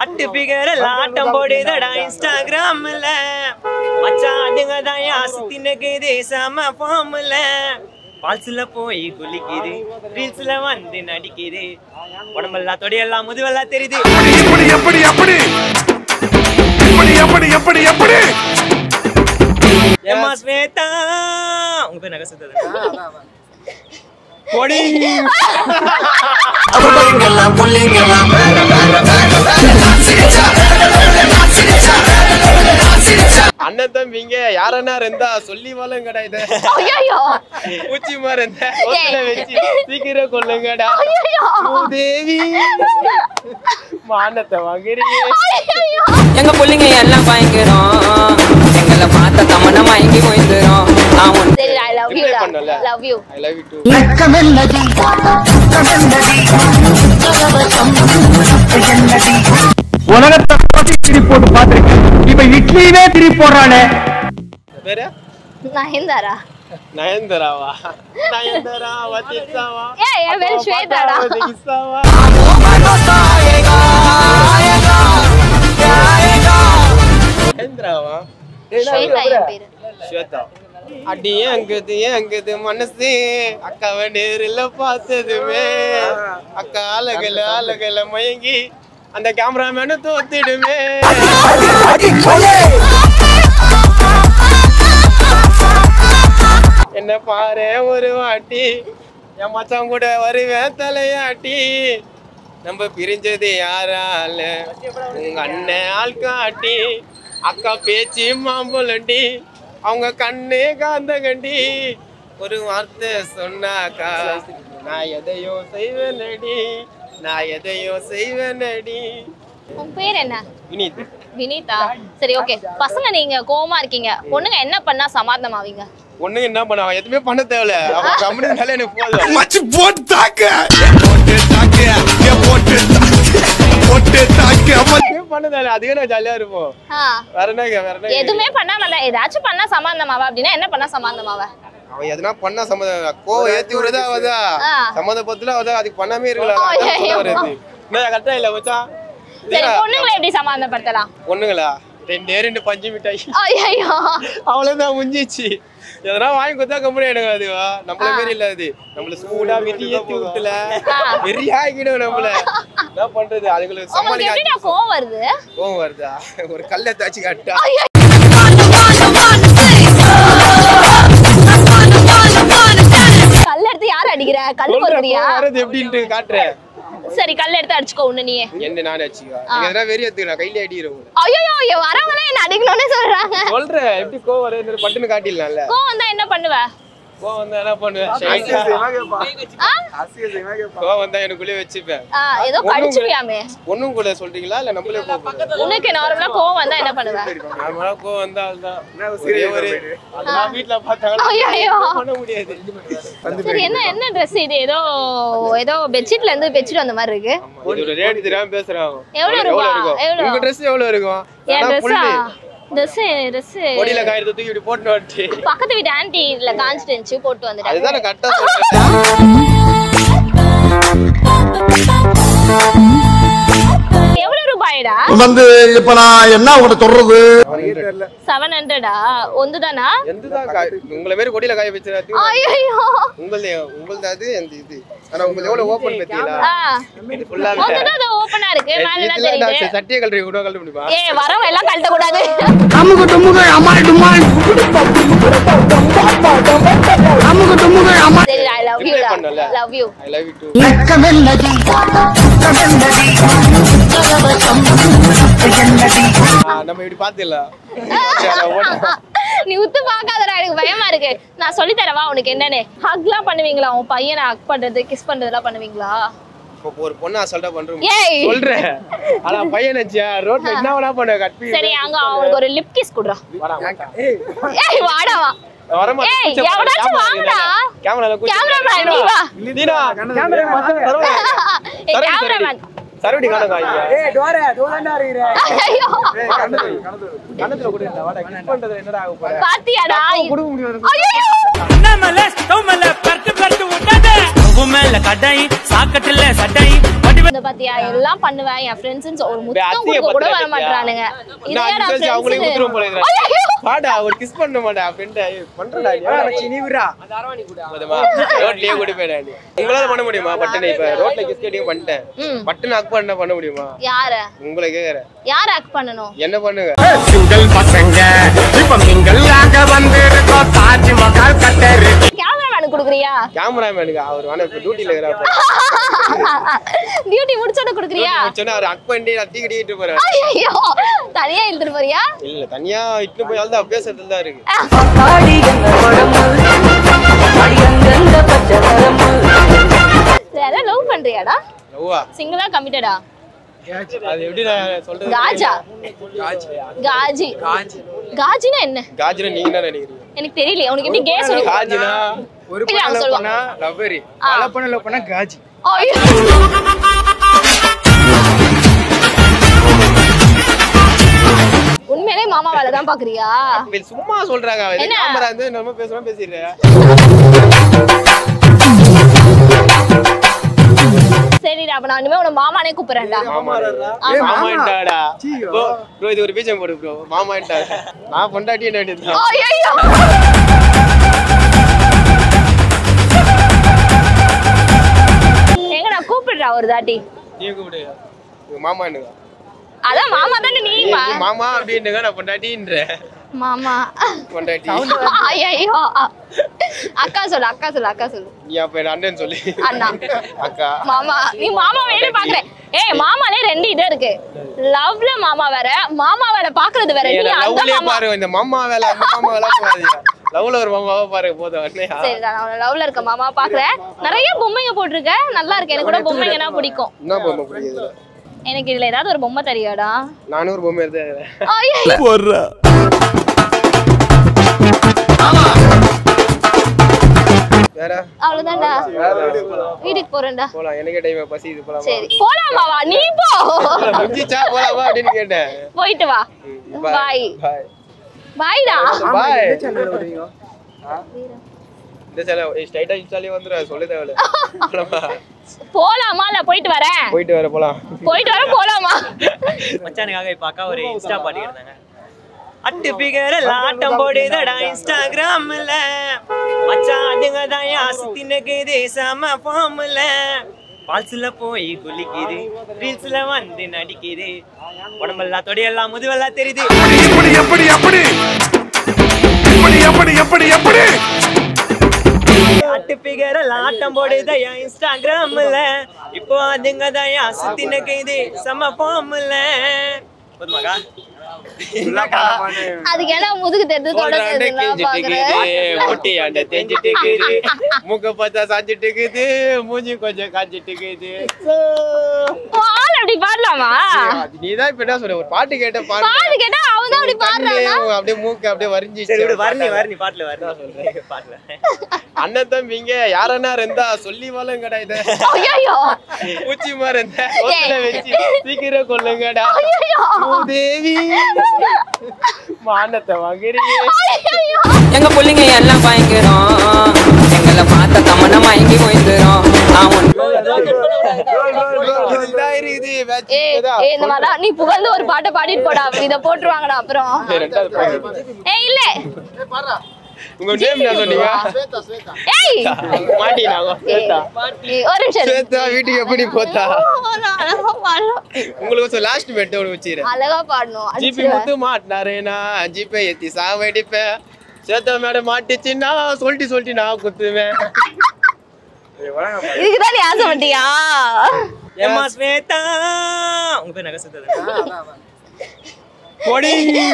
At figure ஆட்டம் போடுதடா இன்ஸ்டாகிராம்ல மச்சான் அதுங்க தான் சுத்தி நக்குது செம ஃபார்ம்ல பால்ஸ்ல போய் குளிக்குது ரீல்ஸ்ல வந்து நடிக்குது உடம்பெல்லாம் தொடையெல்லாம் முதுவெல்லாம் தெரியுது எப்படி எப்படி எப்படி எப்படி எப்படி எப்படி எப்படி ஏமா ஸ்வேதா உங்க பேர் நகை சுத்தது பொடி அண்ணன் தம்பிங்க யாரன்னா இருந்தா சொல்லி வாழுங்கடா இத ஐயோ பூச்சி மாதிரி இருந்தா ஒத்துல வச்சு சீக்கிரம் கொல்லுங்கடா தேவி மானத்தை வாங்குறீங்க எங்க புள்ளைங்க எல்லாம் பயங்கரம் எங்களை பார்த்த தமன மயங்கி போயிருந்தோம் நான் ஒண்ணு சரி ஐ லவ் யூ Reply பண்ணல. Love you I love you too உலகத்தை போட்டு திரி போட்டு பார்த்திருக்கேன் இப்ப இட்லியுமே திரி போடுறானே வேற நயன்தாரா நயன்தராவா நயன்தராவா திட்டாவா ஏய் என் பேர் ஸ்வேதாடா கிஸ்ஸாவா நயன்தராவா ஸ்வேதா என் பேரு ஸ்வேதா அடி அங்குது அங்குது மனசு அக்காவை நேரில் பார்த்ததுமே அக்கா அழகுல அழகுல மயங்கி அந்த கேமராமேனு தோத்திடுமே என்ன பாரு ஒரு வாட்டி என் மச்சான் கூட வருவேன் தலையாட்டி நம்ம பிரிஞ்சது யாரால உங்க அண்ணன் ஆள் காட்டி அக்கா பேச்சு மாம்பழண்டி அவங்க கண்ணே காந்த கண்டி ஒரு வார்த்தை சொன்னாக்கா நான் எதையோ செய்வேனடி நான் எதையோ செய்வேனடி உன் பேர் என்ன வினீத் வினீதா சரி ஓகே பசங்க நீங்க கோவமா இருக்கீங்க பொண்ணுங்க என்ன பண்ணா சமாதானம் ஆவீங்க ஒண்ணுங்க என்ன பண்ண அவன் எதுவுமே பண்ண தேவையில்ல அவன் கம்பெனினால எனக்கு போதும் மச்சு போட்டு தாக்க போட்டு தாக்க ஏ போட்டு தாக்க போட்டு தாக்க அம்மா. எதுவுமே பண்ண தேவையில்ல அதுவே நான் ஜாலியா இருப்போம் ஆ, வேற என்னங்க வேற என்ன எதுவுமே பண்ணாம இல்ல ஏதாச்சும் பண்ணா சமாதானம் ஆவா அப்படின்னா என்ன பண்ணா சமாதானம் ஆவ அவன் எதுனா பண்ணா சம்மதம் கோவம் ஏத்தி விடுறதா அவதா ஆ. சம்மதப்பத்துல அவதா அதுக்கு பண்ணாமே இருக்கலாம் ஐயோ. அதான் சொல்ல வருது என்ன கரெக்டா இல்ல மச்சான் சரி பொண்ணுங்களை எப்படி சமாதானப்படுத்தலாம் பொண்ணுங்களா ரெண்டே ரெண்டு பஞ்சு மிட்டாய் ஐயோ அவ்வளவுதான் முடிஞ்சிச்சு எதனா வாங்கி கொடுத்தா கம்பெனி எடுங்க அதுவா நம்மள மாரி இல்ல அது நம்மள சூடா வெறி ஏத்தி விட்டுல வெறி ஆகிடும் நம்மள என்ன பண்றது அதுங்களுக்கு உங்களுக்கு எப்படிடா சமாளிக்க கோவம் வருது கோவம் வருதா ஒரு கல்லை தாச்சு காட்டா கல் எடுத்து யார் அடிக்கிற கல் சொல்றேன் பொறுக்கிறியா கோவம் வர்றது எப்படின்ட்டு காட்டுறேன் சரி கல் எடுத்து அடிச்சுக்கோ ஒண்ணு நீயே என்ன நானே வச்சுக்கோ நீங்க எதனா வெறி எடுத்துக்கலாம் கையில அடிக்கிறோம் ஐயோ வரவங்களே என்ன அடிக்கணும்னு சொல்றாங்க சொல்றேன் எப்படி கோவம் வருது பட்டுன்னு காட்டிடலாம்ல கோவம் வந்தா என்ன பண்ணுவ கோவம் வந்தா என்ன பண்ணுவேன் ஸ்ட்ரைட்டா ஆ? கோவம் வந்தா எனக்குள்ளே வச்சுப்பேன் ஆ, ஏதோ கடிச்சுப்பியாமே ஒண்ணும் கூட சொல்றீங்களா இல்ல நம்மளே கோவம் உனக்கு நார்மலா கோவம் வந்தா என்ன பண்ணுவ நார்மலா கோவம் வந்தா அதுதான் ஒரே ஒரு அதெல்லாம் வீட்ல பார்த்தாங்க ஐயோ பண்ண முடியாது சரி என்ன என்ன ட்ரெஸ் இது ஏதோ ஏதோ பெட்ஷீட்ல இருந்து பெட்ஷீட் அந்த மாதிரி இருக்கு இது ஒரு ரேட் தெரியாம பேசுறாங்க எவ்வளவு ரூபா? இருக்கும் எவ்வளவு? உங்க Dress எவ்வளவு இருக்கும் என் ஆனா ட்ரெஸ்ஸா full ட்ரெஸ் ட்ரெஸ் கொடியில காயத்தை தூக்கி இப்படி போட்டு வந்துட்டு பக்கத்து வீட்டு ஆன்ட்டி இல்ல காஞ்சிட்டு இருந்துச்சு போட்டு வந்துட்டேன் அதுதான் நான் கரெக்டா சொல்றேன் எவ்வளவு ரூபாய்டா வந்து இப்ப நான் என்ன உங்கள்ட்ட சொல்றது செவன் ஹண்ட்ரடா ஒந்துதானா எந்ததான் காய் உங்களை மாரி கொடியில காய வச்சு ஐயோ உங்களது உங்களது அது எந்த இது ஆனா உங்களுக்கு எவ்வளவு ஓபன் பத்தீங்களா ஆ இது ஃபுல்லா ஒந்துதான் அது ஓப்பனா இருக்கு மேல எல்லாம் இதுல நான் தெரியுது சட்டியை கழட்டி கூட கழட்ட முடியுமா ஏ வரவங்க எல்லாம் கழட்ட கூடாது அமுகு டுமுகு அமால் டுமால் அமுகு டுமுகு அமால் சரி ஐ லவ் யூ Reply பண்ணல. Love you I love you too நம்ம இப்படி பாத்துலாம் நீ உத்து பார்க்காதடா எனக்கு பயமா இருக்கு நான் சொல்லி தரவா உனக்கு என்னன்னு ஹக்லாம் பண்ணுவீங்களா உன் பையனை ஹக் பண்றது கிஸ் பண்றதெல்லாம் பண்ணுவீங்களா இப்போ ஒரு பொண்ணு அசால்ட்டா பண்றோம் ஏய் சொல்றேன் ஆனா பையன் நினைச்சியா ரோட்ல என்ன வேணா பண்ண கட் சரி அங்க அவனுக்கு ஒரு லிப் கிஸ் குடுறா ஏய் வாடா வா ஏய், எவனாச்சும் வாங்கடா. கேமரால கேமராமேன் நீ வா தீனா ஏய் கேமராமேன் சரவடி காணங்க ஐயோ கணத்துல கூட இல்ல வாடா கிஸ் பண்றது என்னடா ஆக போற பாத்தியாடா கொடுக்க முடியாது ஐயோ நம்மல ஸ்டவ்மல பரட்டு பரட்டு விட்டாத உன் மேல கடை சாக்கட்டுல சட்டை பட்டு இந்த பாத்தியா எல்லாம் பண்ணுவேன் என் ஃப்ரெண்ட்ஸ் ஒரு முத்தம் அத்தைய கொடுக்க கூட வர பத்திரம் மாட்டானுங்க நான் இதே அஞ்சு நான் அவங்களே friends குத்துரும் போல னு- இதுல. ஐயையோ! வாடா ஒரு கிஸ் பண்ண மாட்டா ஃப்ரெண்ட் பண்றடா நீ விரா போதுமா ரோட்லயே கூட்டி போயிடா நீ உங்களால பண்ண முடியுமா பட்டன் இப்ப ரோட்ல கிஸ் கேட்டிங் பண்ணிட்டேன் ம். பட்டன் அக் பண்ண பண்ண முடியுமா யார உங்களை கேக்குறேன் யார் ஆக்ட் பண்ணணும் என்ன பண்ணுங்க சிங்கிள் பசங்க இப்ப மிங்கல் ஆக வந்திருக்கோம் தாஜ்மஹால் கட்டரு கேமராமேனுக்கு கொடுக்குறியா கேமராமேனுக்கு அவர் வேணா இப்ப டியூட்டில இருக்கிறாரு டியூட்டி முடிச்சோட கொடுக்குறியா சொன்னா அவர் அக் பண்ணி நான் தீ கட்டிட்டு போறேன் ஐயோ தனியா இழுத்துட்டு போறியா இல்ல தனியா இட்டு போய் தான் பேசுறதுல தான் இருக்கு யாரா லவ் பண்றியாடா லவ்வா சிங்கிளா கமிட்டடா அது எப்படி நான் சொல்றது காஜா காஜி காஜினா என்ன காஜினா நீங்க என்ன நினைக்கிறீங்க எனக்கு தெரியல உனக்கு எப்படி கே சொல்லி காஜினா ஒரு இல்ல, அவன் பொண்ணு சொல்லுவான். பண்ணா லவ்வரி ஆ. பல பொண்ணு லவ் பண்ணா காஜி ஐயோ. உண்மையிலே மாமா வேலை தான் பாக்குறியா இவன் சும்மா சொல்றாங்க அவன் என்ன? கேமரா வந்து நம்ம பேசுறோம் பேசிடுறேன் சரிடா அப்ப நான் இனிமே உன மாமானே கூப்பிடுறேன்டா மாமா ஆமா. மாமான்டாடா ப்ரோ ப்ரோ இது ஒரு பீச்சம் போடு ப்ரோ மாமான்டா நான் பொண்டாட்டி என்ன வேண்டியதுதான் ஐயோ எங்க நான் கூப்பிடுறா ஒரு தாட்டி நீ கூப்பிடு இவங்க மாமான்னு அதான் மாமா தானே நீ நீ மா- மாமா அப்படின்னுங்க நான் பொண்டாட்டின்ற மாமா பொண்டாட்டி ஐயோ அக்கா சொல்லு அக்கா சொல்லு அக்கா சொல்லு நீ அப்ப என்ன அண்ணன் சொல்லு அண்ணா. அக்கா மாமா நீ மாமா வேற பாக்குற ஏய் மாமாலே ரெண்டு இது இருக்கு லவ்ல மாமா வேற மாமா வேற பாக்குறது வேற நீ அந்த லவ்லயே மாமா பாரு இந்த மாமா வேலை அந்த மாமா வேலை போகாது லவ்ல ஒரு மாமாவா பாரு போதும் அண்ணையா சரி நான் லவ்ல இருக்க மாமா பாக்குறேன் நிறைய பொம்மைங்க போட்டிருக்க நல்லா இருக்கு எனக்கு கூட பொம்மைங்கன்னா பிடிக்கும் என்ன பொம்மை புரியுது எனக்கு இதுல ஏதாவது ஒரு பொம்மை தெரியாடா நானும் ஒரு பொம்மை எடுத்து ஐயோ போடுறா வேற அவ்வளவுதான்டா வேற போலாம் வீட்டுக்கு போறேன்டா போலாம் எனக்கே டைம் பசி இது போலாமா சரி போலாமாவா நீ போ முடிஞ்சிச்சா போலாமா அப்படின்னு கேட்டேன் போயிட்டு வா பாய் பாய் பாய்டா பாய் இந்த சேலை ஸ்ட்ரைட்டா இன்ஸ்டாலே வந்துடும் சொல்ல தேவையில்ல போலாமா? போலாமா இல்ல போயிட்டு வரேன் போயிட்டு வர போலாம் போயிட்டு வர போலாமா மச்சானுக்காக இப்ப அக்கா ஒரு இன்ஸ்டா பாட்டு இருந்தாங்க அட்டு பிகர் ஆட்டம் போடுதடா இன்ஸ்டாகிராம்ல மச்சான் அதுங்க தான் சுத்தினக்குது செம ஃபார்ம்ல பால்ஸ்ல போய் குளிக்குது ரீல்ஸ்ல வந்து நடிக்குது உடம்பெல்லாம் தொடையெல்லாம் முதுவெல்லாம் தெரியுது எப்படி எப்படி எப்படி எப்படி எப்படி எப்படி எப்படி அட்டு பிகர் ஆட்டம் போடுதயா இன்ஸ்டாகிராம்ல இப்போ அதுங்க தான் சுத்தினக்குது செம ஃபார்ம்ல போதுமாக்கா அதுக்கு என்ன முதுகு தெரிஞ்சு சொல்றாண்ட தொடர்ந்து கிழிஞ்சிட்டு பாக்குறேன் இருக்குது, முட்டியாண்ட தேஞ்சிட்டு இருக்குது, மூக்க பார்த்தா சாஞ்சிட்டு இருக்குது, மூஞ்சி கொஞ்சம் காஞ்சிட்டு இருக்குது. ஆள் அப்படி பாடலாமா நீதான் இப்ப என்ன சொல்ற, ஒரு பாட்டு கேட்ட பாடு. பாடு கேட்டா அவன் தான் அப்படி பாடுறானா கண்ணு அப்படியே மூக்கு அப்படியே வரிஞ்சிச்சு. சரி விடு வர்ணி வர்ணி பாட்டுல வர்ணி சொல்றேன் பாட்டுல அண்ணன் தம்பிங்க யாரன்னா இருந்தா சொல்லி வாழுங்கடா இத ஐயோ பூச்சி மாதிரி இருந்தா ஒத்துல வச்சு சீக்கிரம் கொல்லுங்கடா ஐயோ தேவி மானத்தை வாங்குறீங்க ஐயோ எங்க புள்ளைங்க எல்லாம் பயங்கரம் எங்களை பார்த்த தமன மயங்கி போயிருந்தோம் அவன் இதுதான் இருக்குது match ஏய் இதுதான். ஏய், இந்த மாதிரிலாம் நீ புகழ்ந்து ஒரு பாட்டை பாடிட்டு போடா இத போட்டுருவாங்கடா அப்புறம் சரி, ரெண்டாவது பாட்டு. ஏய் இல்ல உங்க நேம் என்ன சொன்னீங்க ஏய் மாட்டினாங்க ஏய், ஏய், ஒரு நிமிஷம் இரு. சேத்தா வீட்டுக்கு எப்படி போத்தா நான் அழகா பாடணும். உங்களுக்கு லாஸ்ட் பெட் ஒன்று வச்சுக்கிறேன் அழகா பாடணும் ஜிபி அடிச்சிருவேன். முத்து மாட்டினாரேனா ஜிபே ஏத்தி சாவடிப்பேன் சேத்தா மேடம் மாட்டிச்சுன்னா சொல்லிட்டு சொல்லிட்டு நான் குத்துவேன் இதுக்குதான் நீ ஆசைப்பட்டியா ஏமா ஸ்வேதா உங்க பேர் நகை சுத்ததா பொடி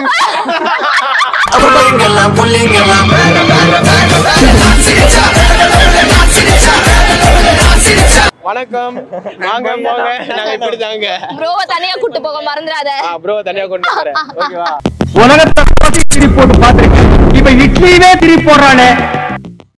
வணக்கம் வாங்க போங்க நாங்க இப்படி தாங்க ப்ரோவை தனியா கூட்டு போக மறந்துடாத ப்ரோ தனியா கொண்டு போறேன் ஓகேவா உலகத்தை போட்டு திரி போட்டு பார்த்திருக்கேன் இப்ப இட்லியுமே திரி போடுறானே